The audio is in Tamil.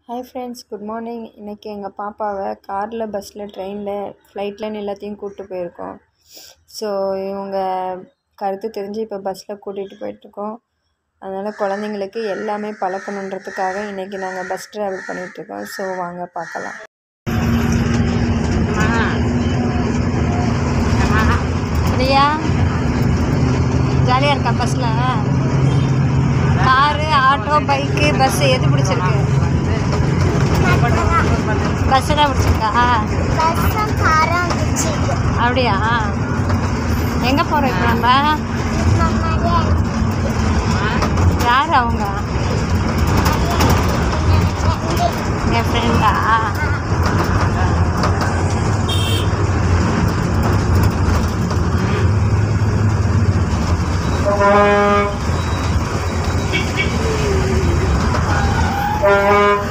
ஹாய் ஃப்ரெண்ட்ஸ் குட் மார்னிங் இன்றைக்கி எங்கள் பாப்பாவை காரில் பஸ்ஸில் ட்ரெயினில் ஃப்ளைட்லன்னு எல்லாத்தையும் கூப்பிட்டு போயிருக்கோம் ஸோ இவங்க கருத்து தெரிஞ்சு இப்போ பஸ்ஸில் கூட்டிகிட்டு போயிட்டுருக்கோம் அதனால் குழந்தைங்களுக்கு எல்லாமே பழக்கணுன்றதுக்காக இன்றைக்கி நாங்கள் பஸ் ட்ராவல் பண்ணிகிட்ருக்கோம் ஸோ வாங்க பார்க்கலாம் பிரியா ஜாலியாக இருக்கா பஸ்ஸில் காரு ஆட்டோ பைக்கு பஸ் எது பிடிச்சிருக்கு பஸ்ஸு தான் பிடிச்சிருக்கா பஸ்ஸும் காரும் பிடிச்சிருக்கு அப்படியா எங்கே போகிறோம் இப்போ நம்ம யார் அவங்க என் ஃப்ரெண்டா Thank